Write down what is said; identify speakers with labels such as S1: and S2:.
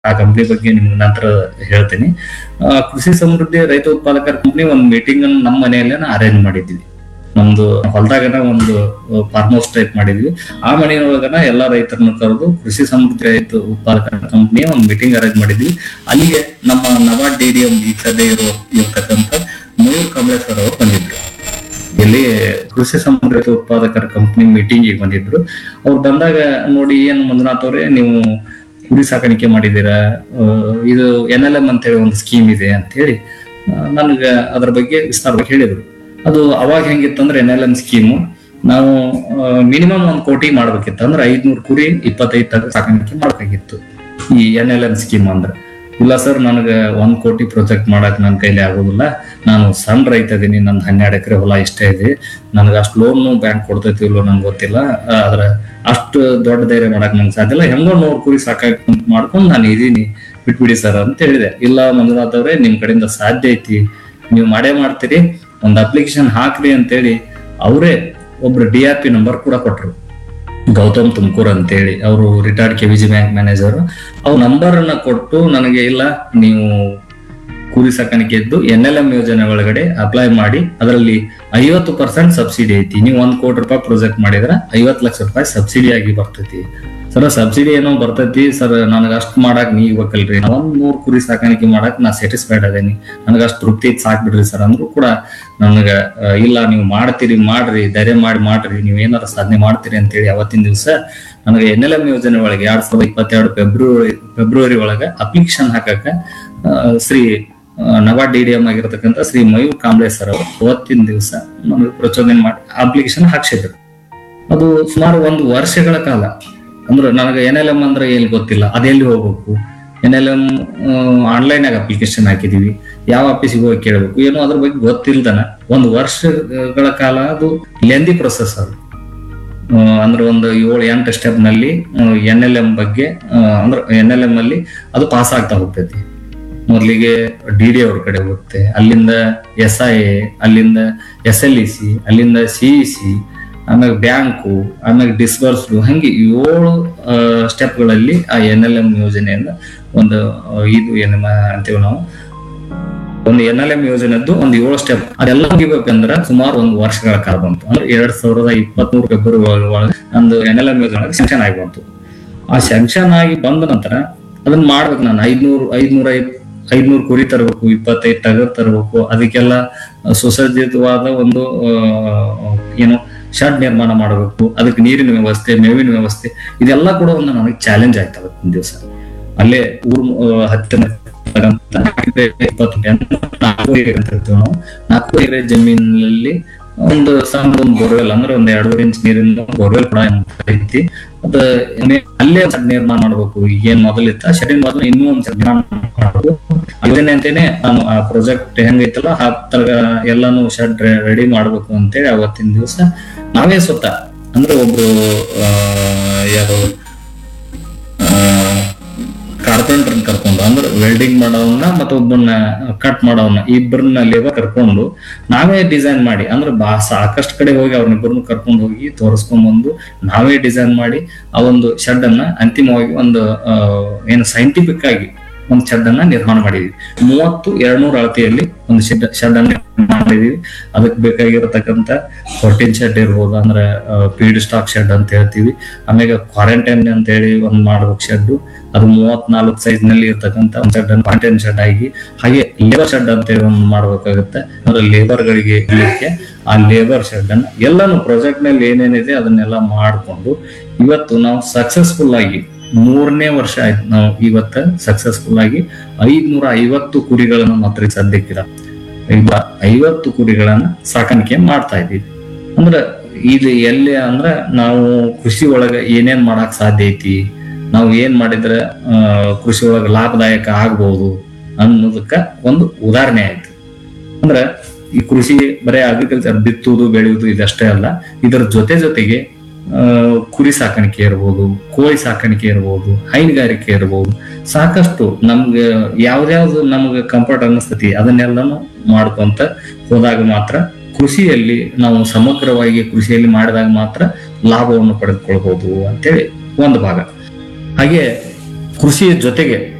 S1: ಆ ಕಂಪ್ನಿ ಬಗ್ಗೆ ನಿಮ್ಗೆ ನಂತರ ಹೇಳ್ತೀನಿ ಆ, ಕೃಷಿ ಸಮೃದ್ಧಿ ರೈತ ಉತ್ಪಾದಕರ ಕಂಪ್ನಿ ಒಂದು ಮೀಟಿಂಗ್ ಅನ್ನು ನಮ್ಮ ಮನೆಯಲ್ಲೇ ಅರೇಂಜ್ ಮಾಡಿದ್ವಿ ನಮ್ದು ಹೊಲದಾಗನ ಒಂದು ಫಾರ್ಮ್ ಹೌಸ್ ಟೈಪ್ ಮಾಡಿದ್ವಿ ಆ ಮನೆಯೊಳಗನ ಎಲ್ಲಾ ರೈತರನ್ನ ಕರೆದು ಕೃಷಿ ಸಮೃದ್ಧಿ ರೈತ ಉತ್ಪಾದಕರ ಕಂಪ್ನಿಯ ಒಂದು ಮೀಟಿಂಗ್ ಅರೇಂಜ್ ಮಾಡಿದ್ವಿ ಅಲ್ಲಿಗೆ ನಮ್ಮ ನವಾಡ್ ಡಿ ಡಿ ಎಂ ಈ ಸದ್ಯ ಇರೋ ಇರ್ತಕ್ಕಂಥ ಮಯೂರ್ ಕಮಲೇಶ್ವರ್ ಅವರು ಬಂದಿದ್ರು ಇಲ್ಲಿ ಕೃಷಿ ಸಮೃದ್ಧಿ ಉತ್ಪಾದಕರ ಕಂಪ್ನಿ ಮೀಟಿಂಗ್ ಬಂದಿದ್ರು ಅವ್ರು ಬಂದಾಗ ನೋಡಿ ಏನ್ ಮಂಜುನಾಥ್ ಅವ್ರೆ ನೀವು ಕುರಿ ಸಾಕಾಣಿಕೆ ಮಾಡಿದ್ದೀರಾ ಆ, ಇದು ಎನ್ ಎಲ್ ಎಂ ಅಂತ ಹೇಳಿ ಒಂದು ಸ್ಕೀಮ್ ಇದೆ ಅಂತ ಹೇಳಿ ನನಗೆ ಅದ್ರ ಬಗ್ಗೆ ವಿಸ್ತಾರವಾಗಿ ಹೇಳಿದ್ರು ಅದು ಅವಾಗ ಹೆಂಗಿತ್ತಂದ್ರೆ ಎನ್ ಎಲ್ ಎಂ ಸ್ಕೀಮು ನಾವು ಮಿನಿಮಮ್ ಒಂದ್ ಕೋಟಿ ಮಾಡ್ಬೇಕಿತ್ತು ಅಂದ್ರೆ ಐದ್ನೂರು ಕುರಿ ಇಪ್ಪತ್ತೈದು ತಗ ಸಾಕಾಣಿಕೆ ಮಾಡ್ಬೇಕಾಗಿತ್ತು ಈ ಎನ್ ಎಲ್ ಎಂ ಸ್ಕೀಮ್ ಅಂದ್ರೆ ಇಲ್ಲ ಸರ್ ನನಗೆ ಒಂದ್ ಕೋಟಿ ಪ್ರೊಜೆಕ್ಟ್ ಮಾಡಕ್ ನನ್ನ ಕೈಲಿ ಆಗೋದಿಲ್ಲ ನಾನು ಸಣ್ಣ ರೈತ ಇದೀನಿ ನಂದು ಹನ್ನೆರಡು ಎಕರೆ ಹೊಲ ಇಷ್ಟೇ ಇದೆ ನನಗೆ ಅಷ್ಟು ಲೋನ್ ಬ್ಯಾಂಕ್ ಕೊಡ್ತೈತಿ ಇಲ್ಲೋ ನಂಗೆ ಗೊತ್ತಿಲ್ಲ ಆ, ಆದ್ರೆ ಅಷ್ಟು ದೊಡ್ಡ ಧೈರ್ಯ ಮಾಡಕ್ ನಂಗೆ ಸಾಧ್ಯ ಇಲ್ಲ ಹೆಂಗೋ ನೂರು ಕುರಿ ಸಾಕಾಗಿ ಮಾಡ್ಕೊಂಡು ನಾನು ಇದೀನಿ ಬಿಟ್ಬಿಡಿ ಸರ್ ಅಂತ ಹೇಳಿದೆ ಇಲ್ಲ ಮಂಜುನಾಥ್ ಅವ್ರೆ ನಿಮ್ ಕಡೆಯಿಂದ ಸಾಧ್ಯ ಐತಿ ನೀವು ಮಾಡೇ ಮಾಡ್ತೀರಿ ಒಂದು ಅಪ್ಲಿಕೇಶನ್ ಹಾಕ್ರಿ ಅಂತೇಳಿ ಅವರೇ ಒಬ್ರು ಡಿ ಆರ್ ಪಿ ನಂಬರ್ ಕೂಡ ಕೊಟ್ರು ಗೌತಮ್ ತುಮಕೂರ್ ಅಂತೇಳಿ ಅವರು retired K V G bank manager ಅವ್ರ ನಂಬರ್ ಅನ್ನ ಕೊಟ್ಟು ನನಗೆ ಇಲ್ಲ ನೀವು ಕುರಿ ಸಾಕಾಣಿಕೆ ಇದ್ದು ಎನ್ ಎಲ್ ಎಂ ಯೋಜನೆ ಒಳಗಡೆ ಅಪ್ಲೈ ಮಾಡಿ ಅದರಲ್ಲಿ ಐವತ್ತು ಪರ್ಸೆಂಟ್ ಸಬ್ಸಿಡಿ ಐತಿ ನೀವು ಒಂದ್ ಕೋಟಿ ರೂಪಾಯಿ ಪ್ರಾಜೆಕ್ಟ್ ಮಾಡಿದ್ರೆ ಐವತ್ತು ಲಕ್ಷ ರೂಪಾಯಿ ಸಬ್ಸಿಡಿ ಆಗಿ ಬರ್ತೈತಿ ಸರ್ ಸಬ್ಸಿಡಿ ಏನೋ ಬರ್ತೈತಿ ಸರ್ ನನಗೆ ಅಷ್ಟು ಮಾಡಕ್ ನೀ ಇರ್ಬೇಕಲ್ರಿ ಒಂದ್ ನೂರ್ ಕುರಿ ಸಾಕಾಣಿಕೆ ಮಾಡಕ್ ನಾ ಸ್ಯಾಟಿಸ್ಫೈಡ್ ಅದೇನಿ ನನಗೆ ಅಷ್ಟು ತೃಪ್ತಿ ಐತಿ ಸಾಕ್ ಬಿಡ್ರಿ ಸರ್ ಅಂದ್ರು ಕೂಡ ನನಗ ಆ, ಇಲ್ಲ ನೀವು ಮಾಡ್ತೀರಿ ಮಾಡ್ರಿ ಧೈರ್ಯ ಮಾಡಿ ಮಾಡ್ರಿ ನೀವು ಏನಾರ ಸಾಧನೆ ಮಾಡ್ತೀರಿ ಅಂತೇಳಿ ಅವತ್ತಿನ ದಿವಸ ನನಗೆ ಎನ್ ಎಲ್ ಎಂ ಯೋಜನೆ ಒಳಗೆ ಎರಡ್ ಸಾವಿರದ ಇಪ್ಪತ್ತೆರಡು ಫೆಬ್ರವರಿ ಫೆಬ್ರವರಿ ಒಳಗೆ ಅಪ್ಲಿಕೇಶನ್ ಹಾಕಕ ಆ, ಶ್ರೀ ಆ, ನವಾಡ್ ಡಿ ಡಿ ಎಂ ಆಗಿರ್ತಕ್ಕಂಥ ಶ್ರೀ ಮಯೂರ್ ಕಾಂಬ್ಳೆ ಸರ್ ಅವರು ಅವತ್ತಿನ ದಿವಸ ನಮಗೆ ಪ್ರಚೋದನೆ ಮಾಡಿ ಅಪ್ಲಿಕೇಶನ್ ಹಾಕ್ಸಿದ್ರು ಅದು ಸುಮಾರು ಒಂದು ವರ್ಷಗಳ ಕಾಲ ಅಂದ್ರೆ ನನಗೆ ಎನ್ ಎಲ್ ಎಂ ಅಂದ್ರೆ ಏನ್ ಗೊತ್ತಿಲ್ಲ ಅದೆಲ್ಲಿ ಹೋಗ್ಬೇಕು ಎನ್ ಎಲ್ ಎಂ ಆನ್ಲೈನ್ ಆಗ ಅಪ್ಲಿಕೇಶನ್ ಹಾಕಿದೀವಿ ಯಾವ ಆಫೀಸಿಗೆ ಹೋಗಿ ಕೇಳಬೇಕು ಏನೋ ಅದ್ರ ಬಗ್ಗೆ ಗೊತ್ತಿಲ್ದನ ಒಂದು ವರ್ಷಗಳ ಕಾಲ ಅದು ಲೆಂದಿ ಪ್ರೊಸೆಸ್ ಅದು ಆ, ಅಂದ್ರೆ ಒಂದು ಏಳು ಎಂಟು ಸ್ಟೆಪ್ ನಲ್ಲಿ ಎನ್ ಎಲ್ ಎಂ ಬಗ್ಗೆ ಆ, ಅಂದ್ರೆ ಎನ್ ಎಲ್ ಎಂ ಅಲ್ಲಿ ಅದು ಪಾಸ್ ಆಗ್ತಾ ಹೋಗ್ತೈತಿ ಮೊದಲಿಗೆ ಡಿ ಡಿ ಅವ್ರ ಕಡೆ ಹೋಗುತ್ತೆ ಅಲ್ಲಿಂದ ಎಸ್ ಐ ಎ ಅಲ್ಲಿಂದ ಎಸ್ ಎಲ್ ಇ ಸಿ ಅಲ್ಲಿಂದ ಸಿಇ ಸಿ ಆಮೇಲೆ ಬ್ಯಾಂಕು ಆಮೇಲೆ ಡಿಸ್ಬರ್ಸ್ಡು ಹಂಗೆ ಏಳು ಸ್ಟೆಪ್ಗಳಲ್ಲಿ ಆ ಎನ್ ಎಲ್ ಎಂ ಯೋಜನೆಯಿಂದ ಒಂದು ಆ, ಇದು ಏನು ಅಂತೀವಿ ನಾವು ಒಂದು ಎನ್ ಎಲ್ ಎಂ ಯೋಜನೆದ್ದು ಒಂದು ಏಳು ಸ್ಟೆಪ್ ಅದೆಲ್ಲ ಮುಗಿಬೇಕಂದ್ರ ಸುಮಾರು ಒಂದು ವರ್ಷಗಳ ಕಾಲ ಬಂತು ಅಂದ್ರೆ ಎರಡ್ ಸಾವಿರದ ಇಪ್ಪತ್ಮೂರು ಫೆಬ್ರವರಿ ಒಳಗೆ ಒಂದು ಎನ್ ಎಲ್ ಎಂ ಯೋಜನೆ ಸ್ಯಾಂಕ್ಷನ್ ಆಗಿ ಬಂತು ಆ ಸ್ಯಾಂಕ್ಷನ್ ಆಗಿ ಬಂದ ನಂತರ ಅದನ್ನ ಮಾಡ್ಬೇಕು ನಾನು ಐದ್ನೂರು ಐದ್ನೂರ ಐದ್ನೂರು ಕುರಿ ತರಬೇಕು ಇಪ್ಪತ್ತೈದು ಟಗರ್ ತರಬೇಕು ಅದಕ್ಕೆಲ್ಲ ಸುಸಜ್ಜಿತವಾದ ಒಂದು ಆ, ಏನು ಶೆಡ್ ನಿರ್ಮಾಣ ಮಾಡಬೇಕು ಅದಕ್ಕೆ ನೀರಿನ ವ್ಯವಸ್ಥೆ ಮೇವಿನ ವ್ಯವಸ್ಥೆ ಇದೆಲ್ಲ ಕೂಡ ಒಂದು ನನಗೆ ಚಾಲೆಂಜ್ ಆಯ್ತು ಅವತ್ತಿನ ದಿವಸ ಅಲ್ಲೇ ಊರ್ ಆ, ಹತ್ತಿರ ಇಪ್ಪತ್ತು ನಾಲ್ಕು ಎಕರೆ ಅಂತ ಹೇಳ್ತೀವಿ ನಾವು ನಾಲ್ಕು ಎಕರೆ ಜಮೀನಲ್ಲಿ ಒಂದು ಸಣ್ಣ ಒಂದು ಬೋರ್ವೆಲ್ ಅಂದ್ರೆ ಒಂದ್ ಎರಡೂವರೆ ಇಂಚ್ ನೀರಿನ ಬೋರ್ವೆಲ್ ಕೂಡ ಐತಿ ಅದ ಮೇ- ಅಲ್ಲೇ ಒಂದ್ ನಿರ್ಮಾಣ ಮಾಡ್ಬೇಕು ಏನ್ ಮೊದಲಿತ್ತ ಶೆಡಿನ ಮೊದಲು ಇನ್ನೂ ಒಂದ್ set ನಿರ್ಮಾಣ ಮಾಡ್ಬೇಕು ಯೋಜನೆ ಅಂತೇನೆ ನಾನು ಆ ಪ್ರಾಜೆಕ್ಟ್ ಹೆಂಗೈತಲ್ಲ ಆ ತರ ಎಲ್ಲಾನು ಶೆಡ್ ರೆಡಿ ಮಾಡ್ಬೇಕು ಅಂತೇಳಿ ಅವತ್ತಿನ ದಿವಸ ನಾವೇ ಸ್ವತಃ ಅಂದ್ರೆ ಒಬ್ರು ಆ, ಯಾರು ಕಾರ್ಪೆಂಟರ್ ಕರ್ಕೊಂಡು ಅಂದ್ರೆ ವೆಲ್ಡಿಂಗ್ ಮಾಡೋವನ್ನ ಮತ್ತೆ ಒಬ್ಬನ್ನ ಕಟ್ ಮಾಡೋವನ್ನ ಇಬ್ಬರನ್ನ ಲೇಬರ್ ಕರ್ಕೊಂಡು ನಾವೇ ಡಿಸೈನ್ ಮಾಡಿ ಅಂದ್ರೆ ಬಾ ಸಾಕಷ್ಟು ಕಡೆ ಹೋಗಿ ಅವ್ರನ್ನಿಬ್ಬರನ್ನ ಕರ್ಕೊಂಡು ಹೋಗಿ ತೋರಿಸ್ಕೊಂಡ್ ಬಂದು ನಾವೇ ಡಿಸೈನ್ ಮಾಡಿ ಆ ಒಂದು ಶೆಡ್ ಅನ್ನ ಅಂತಿಮವಾಗಿ ಒಂದು ಆ, ಏನು ಸೈಂಟಿಫಿಕ್ ಆಗಿ ಒಂದು ಶೆಡ್ ಅನ್ನ ನಿರ್ಮಾಣ ಮಾಡಿದ್ವಿ ಮೂವತ್ತು ಎರಡ್ನೂರ ಅಳತೆಯಲ್ಲಿ ಒಂದು ಶೆಡ್ ಶೆಡ್ ಅನ್ನ ನಿರ್ಮಾಣ ಮಾಡಿದೀವಿ ಅದಕ್ಕೆ ಬೇಕಾಗಿರತಕ್ಕಂತ ಫೋರ್ಟೀನ್ ಶೆಡ್ ಇರ್ಬೋದು ಅಂದ್ರೆ ಫೀಡ್ ಸ್ಟಾಕ್ ಶೆಡ್ ಅಂತ ಹೇಳ್ತೀವಿ ಆಮೇಲೆ ಕ್ವಾರಂಟೈನ್ ಅಂತ ಹೇಳಿ ಒಂದ್ ಮಾಡ್ಬೇಕು ಶೆಡ್ ಅದು ಮೂವತ್ನಾಲ್ಕು ಸೈಜ್ ನಲ್ಲಿ ಇರ್ತಕ್ಕಂಥ ಒಂದು ಶೆಡ್ ಅನ್ನು ಕ್ವಾರಂಟೈನ್ ಶೆಡ್ ಆಗಿ ಹಾಗೆ ಲೇಬರ್ ಶೆಡ್ ಅಂತ ಹೇಳಿ ಒಂದು ಮಾಡ್ಬೇಕಾಗುತ್ತೆ ಅಂದ್ರೆ ಲೇಬರ್ ಗಳಿಗೆ ಇರ್ಲಿಕ್ಕೆ ಆ ಲೇಬರ್ ಶೆಡ್ ಅನ್ನ ಎಲ್ಲಾನು ಪ್ರಾಜೆಕ್ಟ್ ನಲ್ಲಿ ಏನೇನಿದೆ ಅದನ್ನೆಲ್ಲ ಮಾಡ್ಕೊಂಡು ಇವತ್ತು ನಾವು ಸಕ್ಸಸ್ಫುಲ್ ಆಗಿ ಮೂರನೇ ವರ್ಷ ಆಯ್ತು ನಾವು ಇವತ್ತ ಸಕ್ಸಸ್ಫುಲ್ ಆಗಿ ಐದ್ನೂರ ಐವತ್ತು ಕುರಿಗಳನ್ನು ಮಾತ್ರ ಸದ್ಯಕ್ಕಿರ ಈಗ ಐವತ್ತು ಕುರಿಗಳನ್ನ ಸಾಕಾಣಿಕೆ ಮಾಡ್ತಾ ಇದ್ದೀವಿ ಅಂದ್ರ ಇದು ಎಲ್ಲಿ ಅಂದ್ರ ನಾವು ಕೃಷಿ ಒಳಗ ಏನೇನ್ ಮಾಡಕ್ ಸಾಧ್ಯ ಐತಿ ನಾವು ಏನ್ ಮಾಡಿದ್ರೆ ಆ, ಕೃಷಿ ಒಳಗ ಲಾಭದಾಯಕ ಆಗ್ಬಹುದು ಅನ್ನೋದಕ್ಕ ಒಂದು ಉದಾಹರಣೆ ಆಯ್ತು ಅಂದ್ರ ಈ ಕೃಷಿ ಬರೇ ಅಗ್ರಿಕಲ್ಚರ್ ಬಿತ್ತುವುದು ಬೆಳೆಯುವುದು ಇದಷ್ಟೇ ಅಲ್ಲ ಇದರ ಜೊತೆ ಜೊತೆಗೆ ಆ, ಕುರಿ ಸಾಕಾಣಿಕೆ ಇರ್ಬೋದು ಕೋಳಿ ಸಾಕಾಣಿಕೆ ಇರ್ಬೋದು ಹೈನುಗಾರಿಕೆ ಇರ್ಬೋದು ಸಾಕಷ್ಟು ನಮ್ಗೆ ಯಾವ್ದ್ಯಾವ್ದು ನಮ್ಗೆ ಕಂಫರ್ಟ್ ಅನಿಸ್ತತಿ ಅದನ್ನೆಲ್ಲನು ಮಾಡ್ಕೊಂತ ಹೋದಾಗ ಮಾತ್ರ ಕೃಷಿಯಲ್ಲಿ ನಾವು ಸಮಗ್ರವಾಗಿ ಕೃಷಿಯಲ್ಲಿ ಮಾಡಿದಾಗ ಮಾತ್ರ ಲಾಭವನ್ನು ಪಡೆದುಕೊಳ್ಬಹುದು ಅಂತೇಳಿ ಒಂದು ಭಾಗ ಹಾಗೆ ಕೃಷಿಯ ಜೊತೆಗೆ